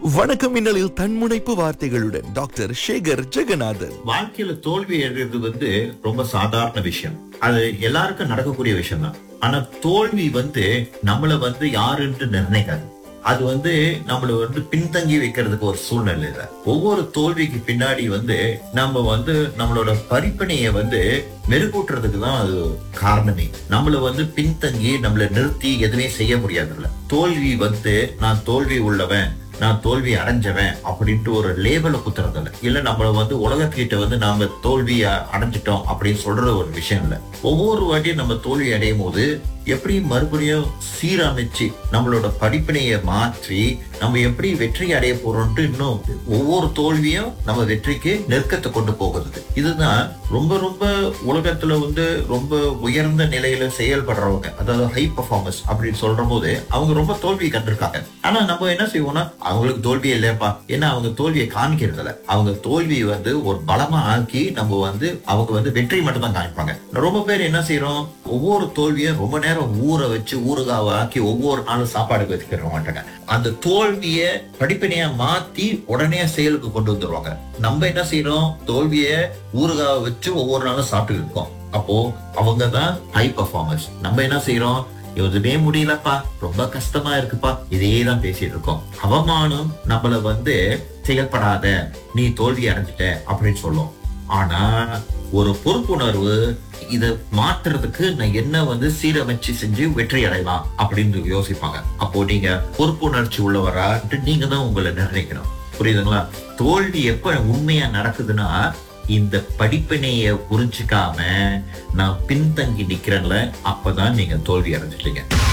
வணக்கம் மின்னலில் தன்முனைப்பு வார்த்தைகளுடன் டாக்டர் சேகர் ஜெகநாதன் வாழ்க்கையில தோல்வி அடைறது வந்து ரொம்ப சாதாரண விஷயம் அது எல்லாருக்கும் நடக்கக்கூடிய விஷயம் தான் ஆனா தோல்வி வந்து நம்மள வந்து யாருன்னு நிர்ணயிக்காது அது வந்து நம்மள வந்து பின்தங்கி வைக்கிறதுக்கு ஒரு சூழ்நிலை இல்லை ஒவ்வொரு தோல்விக்கு பின்னாடி வந்து நம்ம வந்து நம்மளோட பரிப்பனையை வந்து மெருகூட்டுறதுக்கு தான் அது காரணமே நம்மள வந்து பின்தங்கி நம்மள நிறுத்தி எதுவுமே செய்ய முடியாதுல்ல தோல்வி வந்து நான் தோல்வி உள்ளவன் நான் தோல்வி அடைஞ்சவன் அப்படின்ட்டு ஒரு லேபலை குத்துறதில்ல இல்ல நம்மள வந்து உலகத்துக்கிட்ட வந்து நாம தோல்வி அ- அடைஞ்சிட்டோம் அப்படின்னு சொல்ற ஒரு விஷயம் இல்ல ஒவ்வொரு வாட்டியும் நம்ம தோல்வி அடையும் போது எப்படி மறுபடியும் சீரமைச்சு நம்மளோட படிப்பினையை மாற்றி நம்ம எப்படி வெற்றி அடைய போறோம்ட்டு இன்னும் ஒவ்வொரு தோல்வியும் நம்ம வெற்றிக்கு நெருக்கத்தை கொண்டு போகிறது இதுதான் ரொம்ப ரொம்ப உலகத்துல வந்து ரொம்ப உயர்ந்த நிலையில செயல்படுறவங்க அதாவது ஹை பர்ஃபார்மன்ஸ் அப்படின்னு சொல்ற போது அவங்க ரொம்ப தோல்வி கண்டிருக்காங்க ஆனா நம்ம என்ன செய்வோம்னா அவங்களுக்கு தோல்வி இல்லையாப்பா ஏன்னா அவங்க தோல்வியை காமிக்கிறது இல்ல அவங்க தோல்வியை வந்து ஒரு பலமா ஆக்கி நம்ம வந்து அவங்க வந்து வெற்றி மட்டும் தான் காமிப்பாங்க ரொம்ப பேர் என்ன செய்யறோம் ஒவ்வொரு தோல்வியும் ரொம்ப நேரம் ஊற வச்சு ஊறுகாவை ஆக்கி ஒவ்வொரு நாளும் சாப்பாடுக்கு வச்சுக்கிற மாட்டாங்க அந்த தோல்விய படிப்பினையா மாத்தி உடனே செயலுக்கு கொண்டு வந்துருவாங்க நம்ம என்ன செய்யறோம் தோல்விய ஊறுகாவை வச்சு ஒவ்வொரு நாளும் சாப்பிட்டு இருக்கோம் அப்போ அவங்க தான் ஹை பர்ஃபார்மன்ஸ் நம்ம என்ன செய்யறோம் எதுவுமே முடியலப்பா ரொம்ப கஷ்டமா இருக்குப்பா இதே தான் பேசிட்டு இருக்கோம் அவமானம் நம்மள வந்து செயல்படாத நீ தோல்வி அடைஞ்சிட்ட அப்படின்னு சொல்லும் ஆனா ஒரு பொறுப்புணர்வு இத மாத்துறதுக்கு நான் என்ன வந்து சீரமைச்சு செஞ்சு வெற்றி அடையலாம் அப்படின்னு யோசிப்பாங்க அப்போ நீங்க பொறுப்புணர்ச்சி உள்ளவரா நீங்க தான் உங்களை நிர்ணயிக்கணும் புரியுதுங்களா தோல்வி எப்ப உண்மையா நடக்குதுன்னா இந்த படிப்பினைய புரிஞ்சுக்காம நான் பின்தங்கி நிக்கிறேன்ல அப்பதான் நீங்க தோல்வி அடைஞ்சிட்டீங்க